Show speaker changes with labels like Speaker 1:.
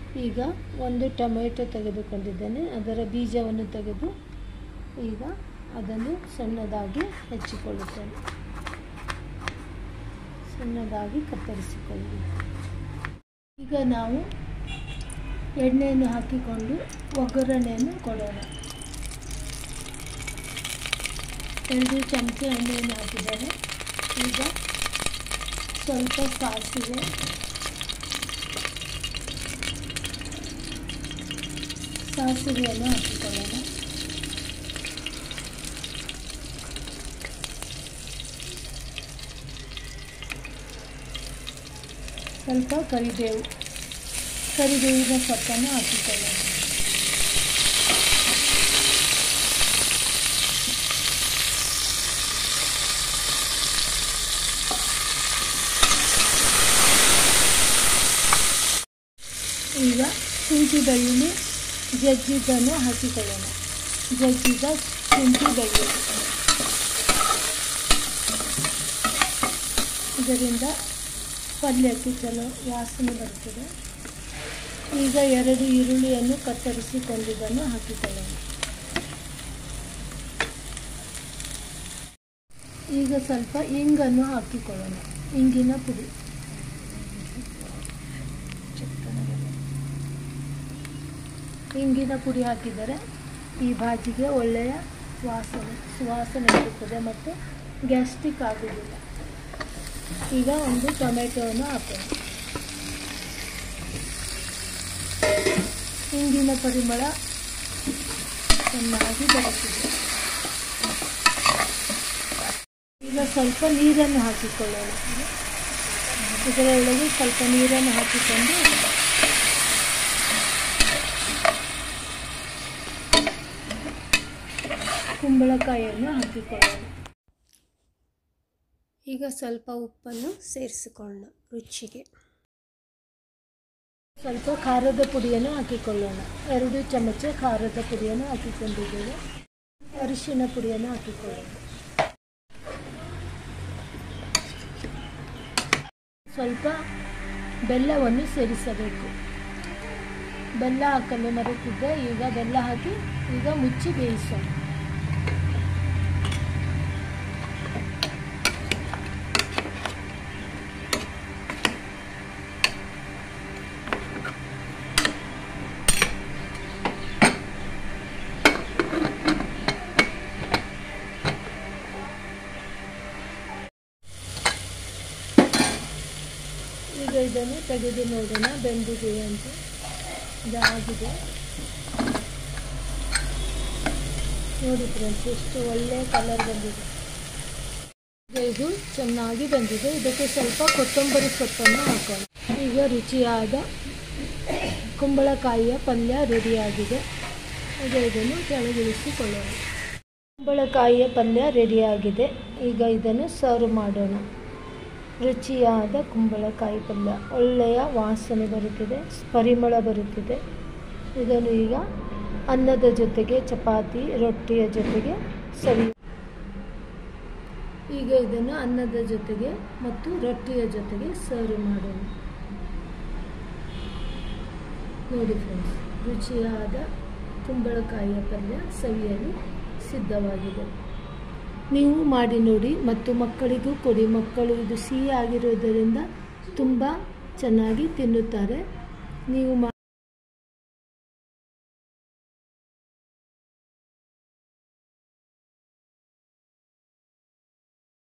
Speaker 1: ಈಗ ಒಂದು ಟೊಮೆಟೊ ತೆಗೆದುಕೊಂಡಿದ್ದೇನೆ ಅದರ ಬೀಜವನ್ನು ತೆಗೆದು ಈಗ ಅದನ್ನು ಸಣ್ಣದಾಗಿ ಹೆಚ್ಚಿಕೊಳ್ಳುತ್ತೇನೆ ಸಣ್ಣದಾಗಿ ಕತ್ತರಿಸಿಕೊಳ್ಳಿ ಈಗ ನಾವು ಎಣ್ಣೆಯನ್ನು ಹಾಕಿಕೊಂಡು ಒಗ್ಗರಣೆಯನ್ನು ಕೊಡೋಣ ಎರಡು ಚಮಚ ಎಣ್ಣೆಯನ್ನು ಹಾಕಿದ್ದೇನೆ ಈಗ ಸ್ವಲ್ಪ ಸಾಸಿವೆ ಸಾಸಿವೆಯನ್ನು ಹಾಕಿಕೊಳ್ಳೋಣ ಸ್ವಲ್ಪ ಕರಿಬೇವು ಕರಿಬೇವಿನ ಸೊಪ್ಪನ್ನು ಹಾಕಿಕೊಳ್ಳೋಣ ಈಗ ಶುಂಠಿ ಬೆಳ್ಳುಳ್ಳಿ ಜಜ್ಜಿದ್ದನ್ನು ಹಾಕಿಕೊಳ್ಳೋಣ ಜಜ್ಜಿದ ಶುಂಠಿ ಬೆಳ್ಳುಳ್ಳಿ ಇದರಿಂದ ಪಲ್ಯಕ್ಕೆ ಚಲೋ ವಾಸನೆ ಬರ್ತದೆ ಈಗ ಎರಡು ಈರುಳ್ಳಿಯನ್ನು ಕತ್ತರಿಸಿಕೊಂಡಿದ್ದನ್ನು ಹಾಕಿಕೊಳ್ಳೋಣ ಈಗ ಸ್ವಲ್ಪ ಇಂಗನ್ನು ಹಾಕಿಕೊಳ್ಳೋಣ ಇಂಗಿನ ಪುಡಿ ಇಂಗಿನ ಪುಡಿ ಹಾಕಿದರೆ ಈ ಭಾಜಿಗೆ ಒಳ್ಳೆಯ ವಾಸನೆ ಸುವಾಸನೆ ಬರುತ್ತದೆ ಮತ್ತು ಗ್ಯಾಸ್ಟ್ರಿಕ್ ಆಗುವುದಿಲ್ಲ ಈಗ ಒಂದು ಟೊಮೆಟೊವನ್ನು ಹಾಕೋಣ ಇಂಗಿನ ಪರಿಮಳ ಚೆನ್ನಾಗಿ ಬರುತ್ತಿದೆ ಈಗ ಸ್ವಲ್ಪ ನೀರನ್ನು ಹಾಕಿಕೊಳ್ಳೋಣ ಇದರೊಳಗೆ ಸ್ವಲ್ಪ ನೀರನ್ನು ಹಾಕಿಕೊಂಡು ಕುಂಬಳಕಾಯಿಯನ್ನು ಹಾಕಿಕೊಳ್ಳೋಣ ಈಗ ಸ್ವಲ್ಪ ಉಪ್ಪನ್ನು ಸೇರಿಸಿಕೊಳ್ಳೋಣ ರುಚಿಗೆ ಸ್ವಲ್ಪ ಖಾರದ ಪುಡಿಯನ್ನು ಹಾಕಿಕೊಳ್ಳೋಣ ಎರಡು ಚಮಚ ಖಾರದ ಪುಡಿಯನ್ನು ಹಾಕಿಕೊಂಡಿದ್ದೇವೆ ಅರಿಶಿನ ಪುಡಿಯನ್ನು ಹಾಕಿಕೊಳ್ಳೋಣ ಸ್ವಲ್ಪ ಬೆಲ್ಲವನ್ನು ಸೇರಿಸಬೇಕು ಬೆಲ್ಲ ಹಾಕಲು ಮರೆತಿದ್ದೆ ಈಗ ಬೆಲ್ಲ ಹಾಕಿ ಈಗ ಮುಚ್ಚಿ ಬೇಯಿಸೋಣ ಈಗ ಇದನ್ನು ತೆಗೆದು ನೋಡೋಣ ಬೆಂದಿದೆ ಅಂತ ಇದಾಗಿದೆ ನೋಡಿ ಫ್ರೆಂಡ್ಸ್ ಎಷ್ಟು ಒಳ್ಳೆಯ ಕಲರ್ ಬಂದಿದೆ ಈಗ ಇದು ಚೆನ್ನಾಗಿ ಬಂದಿದೆ ಇದಕ್ಕೆ ಸ್ವಲ್ಪ ಕೊತ್ತಂಬರಿ ಸೊಪ್ಪನ್ನು ಹಾಕೋಣ ಈಗ ರುಚಿಯಾದ ಕುಂಬಳಕಾಯಿಯ ಪಲ್ಯ ರೆಡಿಯಾಗಿದೆ ಈಗ ಇದನ್ನು ಕೆಳಗಿಳಿಸಿಕೊಳ್ಳೋಣ ಕುಂಬಳಕಾಯಿಯ ಪಲ್ಯ ರೆಡಿಯಾಗಿದೆ ಈಗ ಇದನ್ನು ಸರ್ವ್ ಮಾಡೋಣ ರುಚಿಯಾದ ಕುಂಬಳಕಾಯಿ ಪಲ್ಯ ಒಳ್ಳೆಯ ವಾಸನೆ ಬರುತ್ತಿದೆ ಪರಿಮಳ ಬರುತ್ತಿದೆ ಇದನ್ನು ಈಗ ಅನ್ನದ ಜೊತೆಗೆ ಚಪಾತಿ ರೊಟ್ಟಿಯ ಜೊತೆಗೆ ಸರಿ ಈಗ ಇದನ್ನು ಅನ್ನದ ಜೊತೆಗೆ ಮತ್ತು ರೊಟ್ಟಿಯ ಜೊತೆಗೆ ಸರ್ವ್ ಮಾಡೋಣ ನೋಡಿ ಫ್ರೆಂಡ್ಸ್ ರುಚಿಯಾದ ಕುಂಬಳಕಾಯಿಯ ಪಲ್ಯ ಸವಿಯಲು ಸಿದ್ಧವಾಗಿದೆ ನೀವು ಮಾಡಿ ನೋಡಿ ಮತ್ತು ಮಕ್ಕಳಿಗೂ ಕೊಡಿ ಮಕ್ಕಳು ಇದು ಸಿಹಿ ಆಗಿರೋದರಿಂದ ತುಂಬ ಚೆನ್ನಾಗಿ ತಿನ್ನುತ್ತಾರೆ ನೀವು ಮಾ